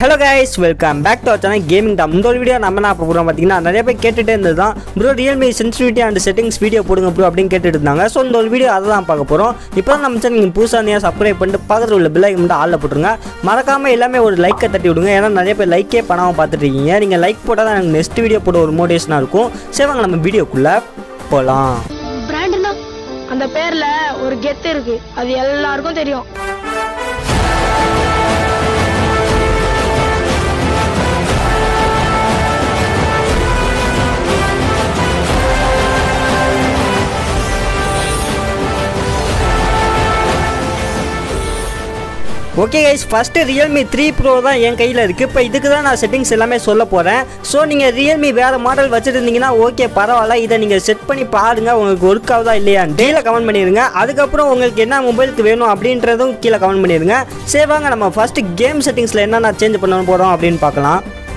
hello guys welcome back to channel gaming Tom இந்த ஒரு video நம்ம என்ன பார்க்க போகிறோம் பார்த்தீங்கன்னா நிறைய பேர் கேட்டுட்டே இருந்தது தான் bro Realme sensitivity and settings video போடுங்க ப்ரோ அப்படின்னு கேட்டுட்டு இருந்தாங்க ஸோ இந்த ஒரு வீடியோ அதை தான் பார்க்க போகிறோம் இப்போ தான் நம்ம சேனல் நீங்கள் புதுசாக இருந்தீங்க சப்ஸ்கிரைப் பண்ணிட்டு பக்கத்தில் உள்ள பில்லை மட்டும் ஆளில் போட்டுருங்க மறக்காமல் எல்லாமே ஒரு லைக்கை தட்டி விடுங்க ஏன்னா நிறைய பேர் லைக்கே பண்ணாமல் பார்த்துட்டு இருக்கீங்க நீங்கள் லைக் போட்டால் தான் எனக்கு நெக்ஸ்ட் வீடியோ போட ஒரு மோட்டிவேஷனாக இருக்கும் சரி வாங்க நம்ம வீடியோக்குள்ளே போகலாம் பிராண்டுனா அந்த பேர்ல ஒரு கெத்து இருக்கு அது எல்லாருக்கும் தெரியும் okay guys first Realme three pro தான் என் கையில் இருக்குது இப்போ இதுக்கு தான் நான் செட்டிங்ஸ் எல்லாமே சொல்ல போகிறேன் ஸோ நீங்கள் ரியல்மி வேறு மாடல் வச்சுருந்தீங்கன்னா ஓகே பரவாயில்ல இதை நீங்கள் செட் பண்ணி பாருங்கள் உங்களுக்கு ஒர்க் ஆகுதா இல்லையான்னு கீழே கமெண்ட் பண்ணிடுங்க அதுக்கப்புறம் உங்களுக்கு என்ன மொபைலுக்கு வேணும் அப்படின்றதும் கீழே கமெண்ட் பண்ணிடுங்க சரி வாங்க நம்ம ஃபஸ்ட்டு கேம் செட்டிங்ஸில் என்னென்ன சேஞ்ச் பண்ண போகிறோம் அப்படின்னு பார்க்கலாம்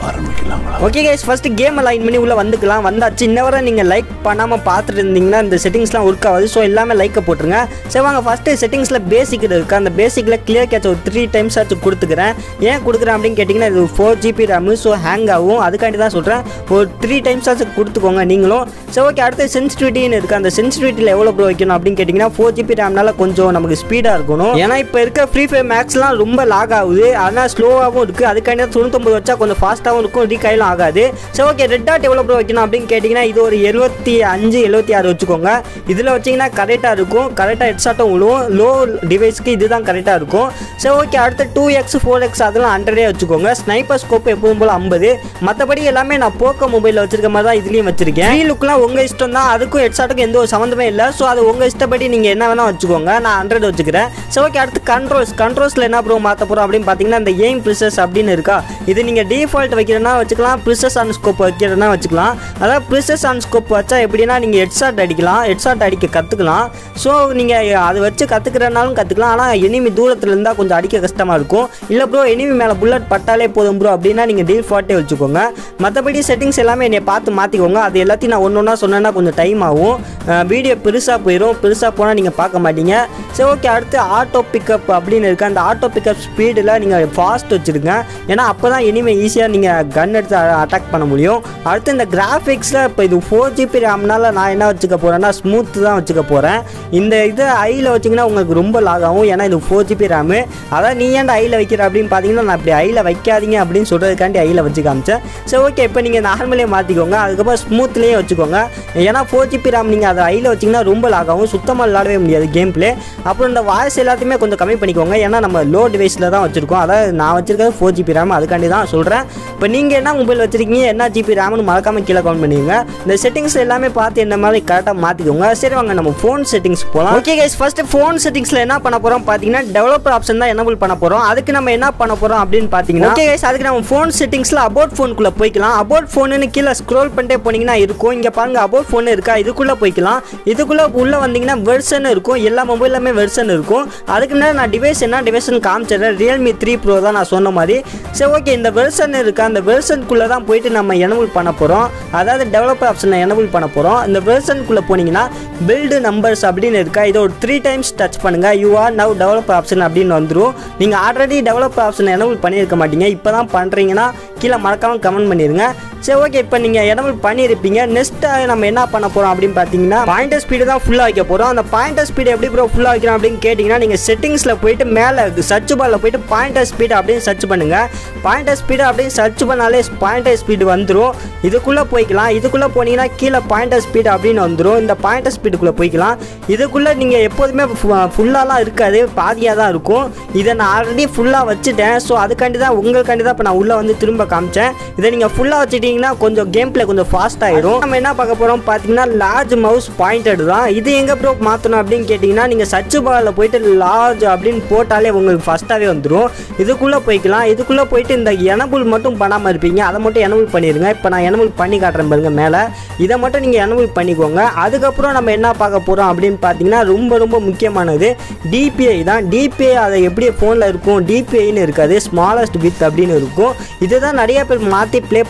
okay guys first game line பண்ணி உள்ள வந்துக்கலாம் வந்தாச்சு இன்ன வரை நீங்கள் லைக் பண்ணாமல் பார்த்துட்டு இருந்தீங்கன்னா இந்த செட்டிங்ஸ்லாம் ஒர்க் ஆகுது ஸோ எல்லாமே லைக்கை போட்டுருங்க சரி வாங்க ஃபஸ்ட்டு செட்டிங்ஸில் பேசிக் இருக்குது அந்த பேசிக்கில் கிளியர் கேட்ச் ஒரு த்ரீ டைம்ஸ் ஆச்சு கொடுத்துக்கிறேன் ஏன் கொடுக்குறேன் அப்படின்னு கேட்டிங்கன்னா இது four GB RAM so hang ஆகும் அதுக்காண்டி தான் சொல்கிறேன் ஒரு த்ரீ டைம்ஸ் ஆச்சு கொடுத்துக்கோங்க நீங்களும் சரி ஓகே அடுத்து சென்சிட்டிவிட்டின்னு இருக்குது அந்த சென்சிட்டிவிட்டியில் எவ்வளோ ப்ரோ வைக்கணும் அப்படின்னு கேட்டிங்கன்னா ஃபோர் ஜிபி ரேம்னால கொஞ்சம் நமக்கு ஸ்பீடாக இருக்கணும் ஏன்னா இப்போ இருக்க ஃப்ரீ ஃபயர் மேக்ஸ்லாம் ரொம்ப லாக் ஆகுது அதனால் ஸ்லோவாகவும் இருக்குது அதுக்காண்டி தான் தொண்ணூத்தொம்பது வச்சா கொஞ்சம் ஃபாஸ்ட்டாகவும் இருக்கும் ரீகாயிலும் ஆகாது சரி ஓகே ரெட் டாட் எவ்வளோ ப்ரோ வைக்கணும் அப்படின்னு கேட்டிங்கன்னா இது ஒரு எழுபத்தி அஞ்சு எழுபத்தி ஆறு வச்சுக்கோங்க இதில் வச்சிங்கன்னா கரெக்டாக இருக்கும் கரெக்டாக ஹெட்ஷாட்டும் விழுவும் லோ டிவைஸ்க்கு இதுதான் கரெக்டாக இருக்கும் சரி ஓகே அடுத்து டூ எக்ஸ் ஃபோர் எக்ஸ் அதெல்லாம் ஹண்ட்ரடே வச்சுக்கோங்க ஸ்னைப்பர் ஸ்கோப் எப்பவும் போல் ஐம்பது மற்றபடி எல்லாமே நான் போக்கோ மொபைலில் வச்சிருக்க மாதிரி தான் இதுலேயும் வச்சிருக்கேன் ஃப்ரீ லுக்லாம் உங்கள் இஷ்டம் தான் அதுக்கும் ஹெட்ஷாட்டுக்கும் எந்த ஒரு சம்மந்தமே இல்லை ஸோ அது உங்கள் இஷ்டப்படி நீங்கள் என்ன வேணால் வச்சுக்கோங்க நான் ஹண்ட்ரட் வச்சுக்கிறேன் சரி ஓகே அடுத்து கண்ட்ரோல்ஸ் கண்ட்ரோல்ஸில் என்ன ப்ரோ மாற்ற போகிறோம் அப்படின்னு பார்த்தீங்கன்னா இந்த எய்ம் ப்ரிசஸ் அப்படின்னு இருக்கா இது நீங்கள் டிஃபால்ட் வைக்கிறேன்னா வச்சுக்கலாம் ப்ரிசஸ் ஆன் ஸ்கோப் வைக்கிறேன்னா வச்சுக்கலாம் அதாவது ப்ரிசஸ் ஆன் ஸ்கோப் வச்சா எப்படின்னா நீங்கள் ஹெட்ஷாட் அடிக்கலாம் ஹெட்ஷாட் அடிக்க கற்றுக்கலாம் ஸோ நீங்கள் அதை வச்சு கற்றுக்கிறனாலும் கற்றுக்கலாம் ஆனால் எனிமி தூரத்தில் இருந்தால் கொஞ்சம் அடிக்க கஷ்டமாக இருக்கும் இல்லை ப்ரோ எனிமி மேலே புல்லட் பட்டாலே போதும் ப்ரோ அப்படின்னா நீங்கள் டிஃபால்ட்டே வச்சுக்கோங்க மற்றபடி செட்டிங்ஸ் எல்லாமே என்னை பார்த்து மாற்றிக்கோங்க அது எல்லாத்தையும் நான் ஒன்று ஒன்றா சொன்னேன்னா கொஞ்சம் டைம் ஆகும் வீடியோ பெருசாக போயிடும் பெருசாக போனால் நீங்கள் பார்க்க மாட்டீங்க சரி ஓகே அடுத்து ஆட்டோ பிக்கப் அப்படின்னு இருக்குது அந்த ஆட்டோ பிக்கப் ஸ்பீடில் நீங்கள் ஃபாஸ்ட் வச்சுருங்க ஏன்னா அப்போ தான் இனிமே ஈஸியாக நீங்கள் கன் எடுத்து அட்டாக் பண்ண முடியும் அடுத்து இந்த கிராஃபிக்ஸில் இப்போ இது ஃபோர் ஜிபி ரேம்னால நான் என்ன வச்சுக்க போகிறேன்னா ஸ்மூத் தான் வச்சுக்க போகிறேன் இந்த இது ஐயில் வச்சிங்கன்னா உங்களுக்கு ரொம்ப லாக் ஆகும் ஏன்னா இது ஃபோர் ஜிபி ரேமு அதான் நீ ஏன்டா ஐயில் வைக்கிற அப்படின்னு பார்த்தீங்கன்னா நான் இப்படி ஐயில் வைக்காதீங்க அப்படின்னு சொல்கிறதுக்காண்டி ஐயில் வச்சு காமிச்சேன் சரி ஓகே இப்போ நீங்கள் நார்மலே மாற்றிக்கோங்க அதுக்கப்புறம் ஸ்மூத்லேயே வச்சுக்கோங்க ஏன்னா ஃபோர் ஜிபி ரேம் நீங்கள் அதை ஐயில் வச்சிங்கன்னா ரொம்ப லாக் ஆகும் சுத்தமாக விளாடவே முடியாது கேம் பிளே அப்புறம் இந்த வாய்ஸ் எல்லாத்தையுமே கொஞ்சம் கம்மி பண்ணிக்கோங்க ஏன்னா நம்ம லோ டிவைஸில் தான் வச்சுருக்கோம் அதாவது நான் வச்சிருக்கிறது ஃபோர் ஜிபி ரேம் அதுக்காண்டி தான் சொல்கிறேன் இப்போ நீங்கள் என்ன மொபைல் வச்சிருக்கீங்க என்ன ஜிபி ரேம்னு மறக்காமல் கீழே கவுண்ட் பண்ணிடுங்க இந்த செட்டிங்ஸ் எல்லாமே பார்த்து என்ன மாதிரி கரெக்டாக மாற்றிக்கோங்க சரி வாங்க நம்ம ஃபோன் செட்டிங்ஸ் போகலாம் ஓகே கைஸ் ஃபஸ்ட்டு ஃபோன் செட்டிங்ஸில் என்ன பண்ண போகிறோம் பார்த்தீங்கன்னா டெவலப்பர் ஆப்ஷன் தான் எனபிள் பண்ண போகிறோம் அதுக்கு நம்ம என்ன பண்ண போகிறோம் அப்படின்னு பார்த்தீங்கன்னா ஓகே கைஸ் அதுக்கு நம்ம ஃபோன் செட்டிங்ஸில் அபவுட் ஃபோனுக்குள்ளே போய்க்கலாம் அபவுட் ஃபோனுன்னு கீழே ஸ்க்ரோல் பண்ணிட்டே போனீங்கன்னா இருக்கும் இங்கே பாருங்க அபவுட் ஃபோன் இருக்கா இதுக்குள்ளே போய்க்கலாம் இதுக்குள்ளே உள்ளே வந்தீங்கன்னா வெர்ஷன் இருக்கும் எல்லா மொபைலுமே வெர்ஷன் இருக்கும் அதுக்கு முன்னாடி நான் டிவைஸ் என்ன டிவைஸ்னு காமிச்சிடுறேன் ரியல்மி த்ரீ ப்ரோ தான் நான் சொன்ன மாதிரி சரி ஓகே இந்த வெர்ஷன் இருக்கா அந்த வெர்ஷனுக்குள்ளே தான் போயிட்டு நம்ம எனபிள் பண்ண போகிறோம் அதாவது டெவலப்பர் ஆப்ஷனை எனபிள் பண்ண போகிறோம் இந்த வெர்ஷனுக்குள்ளே போனீங்கன்னா பில்டு நம்பர்ஸ் அப்படின்னு இருக்கா இதை ஒரு த்ரீ டைம்ஸ் டச் பண்ணுங்கள் you are now developer option அப்படின்னு வந்துடும் நீங்கள் ஆல்ரெடி டெவலப்பர் ஆப்ஷனை எனபிள் பண்ணியிருக்க மாட்டீங்க இப்போ தான் பண்ணுறீங்கன்னா கீழே மறக்காமல் கமெண்ட் பண்ணிடுங்க சரி ஓகே இப்போ நீங்கள் எனபிள் பண்ணியிருப்பீங்க நெக்ஸ்ட்டாக நம்ம என்ன பண்ண போகிறோம் அப்படின்னு பார்த்தீங்கன்னா பாயிண்டர் ஸ்பீடு தான் ஃபுல்லாக வைக்க போகிறோம் அந்த பாயிண்டர் ஸ்பீடு எப்படி ப்ரோ ஃபுல்லாக வைக்கிறோம் அப்படின்னு கேட்டிங்கன்னா நீங்கள் செட்டிங்ஸில் போயிட்டு மேலே சர்ச் பாரில் போயிட்டு பாயிண்டர் ஸ்பீடு அப்படின்னு சர்ச் பண்ணுங்கள் பாயிண்டர் ஸ்பீடு அப்படின்னு சர்ச் பண்ணாலே பாயிண்டர் ஸ்பீடு வந்துடும் இதுக்குள்ளே போய்க்கலாம் இதுக்குள்ளே போனீங்கன்னா கீழே பாயிண்டர் ஸ்பீடு அப்படின்னு வந்துடும் இந்த பாயிண்டர் ஸ்பீடுக்குள்ளே போய்க்கலாம் இதுக்குள்ளே நீங்கள் எப்போதுமே ஃபுல்லாலாம் இருக்காது பாதியாக தான் இருக்கும் இதை நான் ஆல்ரெடி ஃபுல்லாக வச்சுட்டேன் ஸோ அதுக்காண்டி தான் உங்களுக்காண்டி தான் இப்போ நான் உள்ளே வந்து திரும்ப காமிச்சேன் இதை நீங்கள் ஃபுல்லாக வச்சுட்டிங்கன்னா கொஞ்சம் கேம் பிளே கொஞ்சம் ஃபாஸ்ட் ஆயிடும் நம்ம என்ன பார்க்க போகிறோம் பார்த்தீங்கன்னா லார்ஜ் மவுஸ் பாயிண்டட் தான் இது எங்கே ப்ரோ மாற்றணும் அப்படின்னு கேட்டிங்கன்னா நீங்கள் சர்ச் பாரில் போயிட்டு லார்ஜ் அப்படின்னு போட்டாலே உங்களுக்கு ஃபஸ்ட்டாகவே வந்துடும் இதுக்குள்ளே போய்க்கலாம் இதுக்குள்ளே போயிட்டு இந்த எனபுல் மட்டும் பண்ணாமல் இருப்பீங்க அதை மட்டும் எனபுல் பண்ணிடுங்க இப்போ நான் எனபுல் பண்ணி காட்டுறேன் பாருங்க மேலே இதை மட்டும் நீங்கள் எனபுல் பண்ணிக்கோங்க அதுக்கப்புறம் நம்ம என்ன பார்க்க போகிறோம் அப்படின்னு பார்த்தீங்கன்னா ரொம்ப ரொம்ப முக்கியமானது டிபிஐ தான் டிபிஐ அதை எப்படி ஃபோனில் இருக்கும் டிபிஐன்னு இருக்காது ஸ்மாலஸ்ட் வித் அப்படின்னு இருக்கும் இதுதான் நிறைய பேர் மாற்றி ப்ளே பண்ணிட்டு இருக்காங்க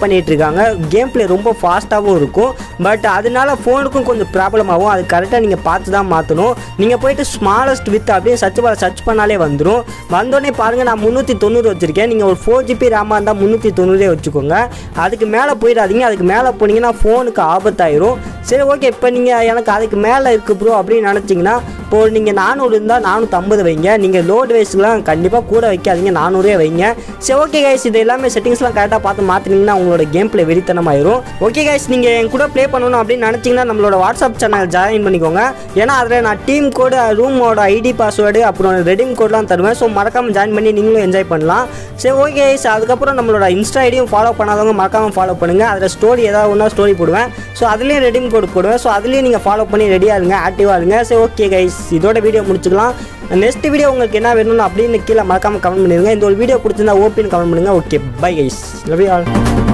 கொடுத்துருக்காங்க கேம் பிளே ரொம்ப ஃபாஸ்ட்டாகவும் இருக்கும் பட் அதனால ஃபோனுக்கும் கொஞ்சம் ப்ராப்ளம் ஆகும் அது கரெக்டாக நீங்கள் பார்த்து தான் மாற்றணும் நீங்கள் போயிட்டு ஸ்மாலஸ்ட் வித் அப்படியே சர்ச் பார் சர்ச் பண்ணாலே வந்துடும் வந்தோடனே பாருங்கள் நான் முந்நூற்றி தொண்ணூறு வச்சுருக்கேன் நீங்கள் ஒரு ஃபோர் ஜிபி ரேமாக இருந்தால் முந்நூற்றி தொண்ணூறே வச்சுக்கோங்க அதுக்கு மேலே போயிடாதீங்க அதுக்கு மேலே போனீங்கன்னா ஃபோனுக்கு ஆபத்தாயிரும் சரி ஓகே இப்போ நீங்கள் எனக்கு அதுக்கு மேலே இருக்குது ப்ரோ அப்படின்னு நினச்சிங்கன்னா இப்போ நீங்கள் நானூறு இருந்தால் நானூற்றம்பது வைங்க நீங்கள் லோட் வைஸ்லாம் கண்டிப்பாக கூட வைக்காதீங்க நானூறே வைங்க சரி ஓகே கைஸ் இது எல்லாமே செட்டிங்ஸ்லாம் கரெக்டாக பார்த்து மாற்றினீங்கன்னா உங்களோட கேம் பிளே வெறித்தனமாயிரும் ஓகே கைஸ் நீங்கள் என் கூட ப்ளே பண்ணணும் அப்படின்னு நினச்சிங்கன்னா நம்மளோட வாட்ஸ்அப் சேனல் ஜாயின் பண்ணிக்கோங்க ஏன்னா அதில் நான் டீம் கோடு ரூமோட ஐடி பாஸ்வேர்டு அப்புறம் ரெடீம் கோட்லாம் தருவேன் ஸோ மறக்காமல் ஜாயின் பண்ணி நீங்களும் என்ஜாய் பண்ணலாம் சரி ஓகே கைஸ் அதுக்கப்புறம் நம்மளோட இன்ஸ்டா ஐடியும் ஃபாலோ பண்ணாதவங்க மறக்காமல் ஃபாலோ பண்ணுங்கள் அதில் ஸ்டோரி ஏதாவது ஒன்றா ஸ்டோரி போடுவேன் ஸோ அதுலேயும் ரெடீம் கோடு போடுவேன் ஸோ அதுலேயும் நீங்கள் ஃபாலோ பண்ணி ரெடியாக இருங்க ஆக்டிவாக இருங்க சரி ஓகே கைஸ் இதோட வீடியோ முடிச்சுக்கலாம் நெக்ஸ்ட் வீடியோ உங்களுக்கு என்ன வேணும்னு அப்படின்னு கீழே மறக்காமல் கமெண்ட் பண்ணிடுங்க இந்த ஒரு வீடியோ பிடிச்சிருந்தா ஓபின்னு கமெண்ட் பண்ணுங்கள் okay bye guys love you all